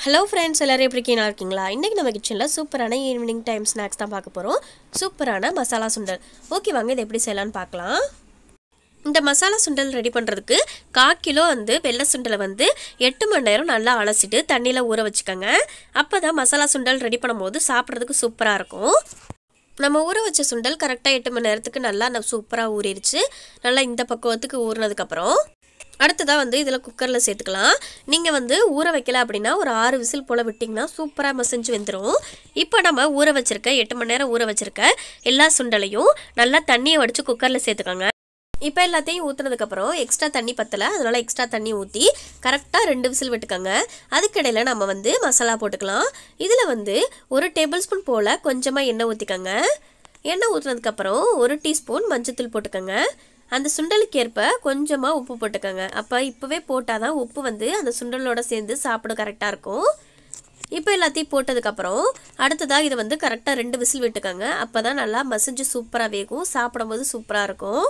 hello friends எல்லோரும் எப்படி இருக்கீங்களா இருக்கீங்களா இன்றைக்கி நம்ம கிச்சனில் சூப்பரான ஈவினிங் டைம் ஸ்நாக்ஸ் தான் பார்க்க போகிறோம் சூப்பரான மசாலா சுண்டல் ஓகே வாங்க இதை எப்படி செய்யலாம்னு பார்க்கலாம் இந்த மசாலா சுண்டல் ரெடி பண்ணுறதுக்கு கா கிலோ வந்து வெள்ளை சுண்டலை வந்து எட்டு மணி நேரம் நல்லா அலசிட்டு தண்ணியில் ஊற வச்சுக்கோங்க அப்போ தான் மசாலா சுண்டல் ரெடி பண்ணும்போது சாப்பிட்றதுக்கு சூப்பராக இருக்கும் நம்ம ஊற வச்ச சுண்டல் கரெக்டாக எட்டு மணி நேரத்துக்கு நல்லா நான் சூப்பராக ஊறிடுச்சு நல்லா இந்த பக்குவத்துக்கு ஊறினதுக்கப்புறம் அடுத்ததாக வந்து இதில் குக்கரில் சேர்த்துக்கலாம் நீங்கள் வந்து ஊற வைக்கல அப்படின்னா ஒரு ஆறு விசில் போல் விட்டிங்கன்னா சூப்பராக மசிஞ்சு வெந்துடும் இப்போ நம்ம ஊற வச்சுருக்க எட்டு மணி நேரம் ஊற வச்சுருக்க எல்லா சுண்டலையும் நல்லா தண்ணியை வடித்து குக்கரில் சேர்த்துக்கோங்க இப்போ எல்லாத்தையும் ஊற்றுனதுக்கப்புறம் எக்ஸ்ட்ரா தண்ணி பத்தலை அதனால் எக்ஸ்ட்ரா தண்ணி ஊற்றி கரெக்டாக ரெண்டு விசில் விட்டுக்கோங்க அதுக்கிடையில் நம்ம வந்து மசாலா போட்டுக்கலாம் இதில் வந்து ஒரு டேபிள் ஸ்பூன் போல் கொஞ்சமாக எண்ணெய் ஊற்றிக்கோங்க எண்ணெய் ஊற்றுனதுக்கப்புறம் ஒரு டீஸ்பூன் மஞ்சத்தூள் போட்டுக்கோங்க அந்த சுண்டலுக்கு ஏற்ப கொஞ்சமாக உப்பு போட்டுக்கோங்க அப்போ இப்போவே போட்டால் தான் உப்பு வந்து அந்த சுண்டலோட சேர்ந்து சாப்பிட கரெக்டாக இருக்கும் இப்போ எல்லாத்தையும் போட்டதுக்கப்புறம் அடுத்ததாக இதை வந்து கரெக்டாக ரெண்டு விசில் விட்டுக்கோங்க அப்போ தான் நல்லா மசிஞ்சு சூப்பராக வேகும் சாப்பிடும்போது சூப்பராக இருக்கும்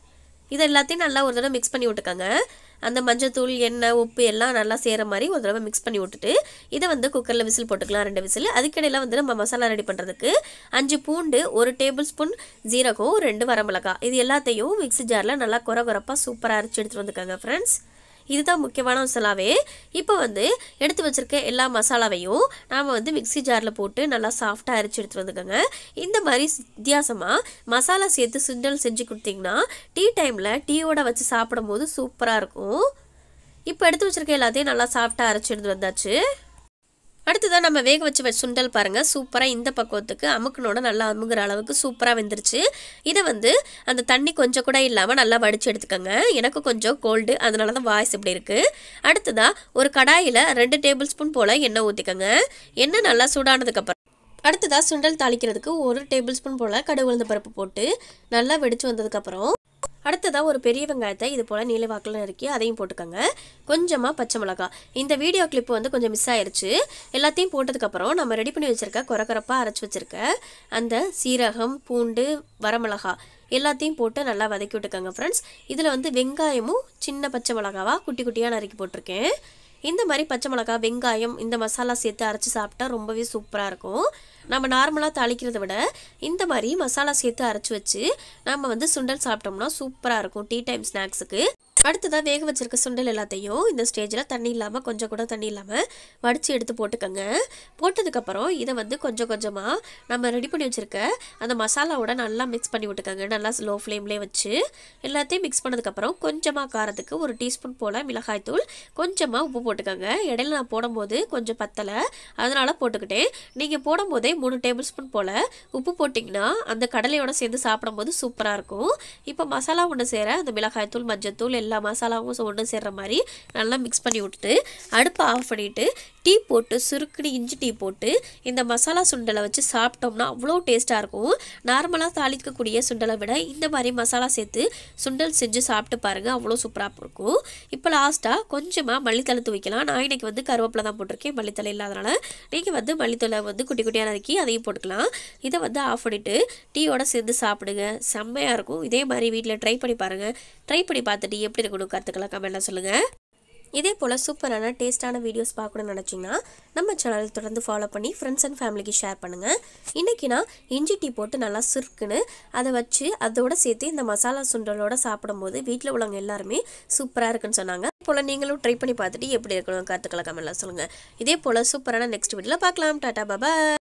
இது எல்லாத்தையும் நல்லா ஒரு தடவை மிக்ஸ் பண்ணி விட்டுக்கோங்க அந்த மஞ்சத்தூள் எண்ணெய் உப்பு எல்லாம் நல்லா சேர மாதிரி ஒரு தடவை மிக்ஸ் பண்ணி விட்டுட்டு இதை வந்து குக்கரில் விசில் போட்டுக்கலாம் ரெண்டு விசில் அதுக்கிடையில் வந்து நம்ம மசாலா ரெடி பண்ணுறதுக்கு அஞ்சு பூண்டு ஒரு டேபிள் ஸ்பூன் ஜீரகம் ரெண்டு வரமிளகாய் இது எல்லாத்தையும் மிக்ஸி ஜாரில் நல்லா குறை குறைப்பாக சூப்பராக அரைச்சி எடுத்துகிட்டு வந்துக்கோங்க ஃப்ரெண்ட்ஸ் இதுதான் முக்கியமான மசாலாவே இப்போ வந்து எடுத்து வச்சுருக்க எல்லா மசாலாவையும் நாம் வந்து மிக்ஸி ஜாரில் போட்டு நல்லா சாஃப்டாக அரைச்சி எடுத்துகிட்டு வந்துக்கோங்க இந்த மாதிரி வித்தியாசமாக மசாலா சேர்த்து சுண்டல் செஞ்சு கொடுத்தீங்கன்னா டீ டைமில் டீயோட வச்சு சாப்பிடும்போது சூப்பராக இருக்கும் இப்போ எடுத்து வச்சுருக்க எல்லாத்தையும் நல்லா சாஃப்டாக அரைச்சி எடுத்து வந்தாச்சு அடுத்ததாக நம்ம வேக வச்சு வச்ச சுண்டல் பாருங்கள் சூப்பராக இந்த பக்குவத்துக்கு அமுக்குனோட நல்லா அமுங்குற அளவுக்கு சூப்பராக வெந்துருச்சு இதை வந்து அந்த தண்ணி கொஞ்சம் கூட இல்லாமல் நல்லா வடித்து எடுத்துக்கோங்க எனக்கு கொஞ்சம் கோல்டு அதனால தான் வாய்ஸ் இப்படி இருக்குது அடுத்ததாக ஒரு கடாயில் ரெண்டு டேபிள் ஸ்பூன் போல் எண்ணெய் ஊற்றிக்கோங்க எண்ணெய் நல்லா சூடானதுக்கப்புறம் அடுத்ததாக சுண்டல் தாளிக்கிறதுக்கு ஒரு டேபிள் ஸ்பூன் போல் கடுகு உளுந்த பருப்பு போட்டு நல்லா வெடிச்சு வந்ததுக்கப்புறம் அடுத்ததாக ஒரு பெரிய வெங்காயத்தை இது போல் நீல வாக்கில் நறுக்கி அதையும் போட்டுக்கோங்க கொஞ்சமாக பச்சை மிளகாய் இந்த வீடியோ கிளிப்பு வந்து கொஞ்சம் மிஸ் ஆயிருச்சு எல்லாத்தையும் போட்டதுக்கப்புறம் நம்ம ரெடி பண்ணி வச்சுருக்க குறக்குறப்பாக அரைச்சி வச்சுருக்க அந்த சீரகம் பூண்டு வரமிளகா எல்லாத்தையும் போட்டு நல்லா வதக்கி விட்டுக்கோங்க ஃப்ரெண்ட்ஸ் இதில் வந்து வெங்காயமும் சின்ன பச்சை மிளகாவாக குட்டி குட்டியாக நறுக்கி போட்டிருக்கேன் இந்த மாதிரி பச்சை மிளகா வெங்காயம் இந்த மசாலா சேர்த்து அரைச்சி சாப்பிட்டா ரொம்பவே சூப்பராக இருக்கும் நம்ம நார்மலாக தாளிக்கிறத விட இந்த மாதிரி மசாலா சேர்த்து அரைச்சி வச்சு நம்ம வந்து சுண்டல் சாப்பிட்டோம்னா சூப்பராக இருக்கும் டீ டைம் ஸ்நாக்ஸுக்கு அடுத்ததாக வேக வச்சிருக்க சுண்டல் எல்லாத்தையும் இந்த ஸ்டேஜில் தண்ணி இல்லாமல் கொஞ்சம் கூட தண்ணி இல்லாமல் வடித்து எடுத்து போட்டுக்கோங்க போட்டதுக்கப்புறம் இதை வந்து கொஞ்சம் கொஞ்சமாக நம்ம ரெடி பண்ணி வச்சுருக்க அந்த மசாலாவோட நல்லா மிக்ஸ் பண்ணி விட்டுக்கோங்க நல்லா ஸ்லோ ஃப்ளேம்லேயே வச்சு எல்லாத்தையும் மிக்ஸ் பண்ணதுக்கப்புறம் கொஞ்சமாக காரத்துக்கு ஒரு டீஸ்பூன் போல் மிளகாய்த்தூள் கொஞ்சமாக உப்பு போட்டுக்கோங்க இடையில நான் போடும்போது கொஞ்சம் பத்தலை அதனால் போட்டுக்கிட்டேன் நீங்கள் போடும்போதே மூணு டேபிள் ஸ்பூன் போல் உப்பு போட்டிங்கன்னா அந்த கடலையோட சேர்ந்து சாப்பிடும்போது சூப்பராக இருக்கும் இப்போ மசாலா ஒன்று சேர அந்த மிளகாய்த்தூள் மஞ்சத்தூள் எல்லா மசாலாவும் ஒன்று சேர்ற மாதிரி நல்லா மிக்ஸ் பண்ணி விட்டுட்டு அடுப்பை ஆஃப் பண்ணிவிட்டு டீ போட்டு சுருக்குன்னு இஞ்சி டீ போட்டு இந்த மசாலா சுண்டலை வச்சு சாப்பிட்டோம்னா அவ்வளோ டேஸ்ட்டாக இருக்கும் நார்மலாக தாளிக்கக்கூடிய சுண்டலை விட இந்த மாதிரி மசாலா சேர்த்து சுண்டல் செஞ்சு சாப்பிட்டு பாருங்கள் அவ்வளோ சூப்பராக இருக்கும் இப்போ லாஸ்ட்டாக கொஞ்சமாக மல்லித்தலை துவைக்கலாம் நான் இன்னைக்கு வந்து கருவேப்பிலை தான் போட்டிருக்கேன் மல்லித்தலை இல்லாதனால நீங்கள் வந்து மல்லித்தலை வந்து குட்டி குட்டியாக நறுக்கி அதையும் போட்டுக்கலாம் இதை வந்து ஆஃப் பண்ணிவிட்டு டீயோட சேர்ந்து சாப்பிடுங்க செம்மையாக இருக்கும் இதே மாதிரி வீட்டில் ட்ரை பண்ணி பாருங்கள் ட்ரை பண்ணி பார்த்துட்டு எப்படி இருக்கணும் கற்றுக்கலாம் கமெண்ட்டில் சொல்லுங்கள் இதே போல் சூப்பரான டேஸ்ட்டான வீடியோஸ் பார்க்கணும்னு நினச்சிங்கன்னா நம்ம சேனல் தொடர்ந்து ஃபாலோ பண்ணி ஃப்ரெண்ட்ஸ் அண்ட் ஃபேமிலிக்கு ஷேர் பண்ணுங்கள் இன்றைக்கி நான் இஞ்சி டீ போட்டு நல்லா சுருக்குன்னு அதை வச்சு அதோட சேர்த்து இந்த மசாலா சுண்டலோட சாப்பிடும்போது வீட்டில் உள்ளவங்க எல்லாருமே சூப்பராக இருக்குன்னு சொன்னாங்க போல் நீங்களும் ட்ரை பண்ணி பார்த்துட்டு எப்படி இருக்கணும் கற்றுக்கலாம் கமெண்ட்லாம் சொல்லுங்கள் இதே போல் சூப்பரான நெக்ஸ்ட் வீடியோவில் பார்க்கலாம் டாட்டா பாபா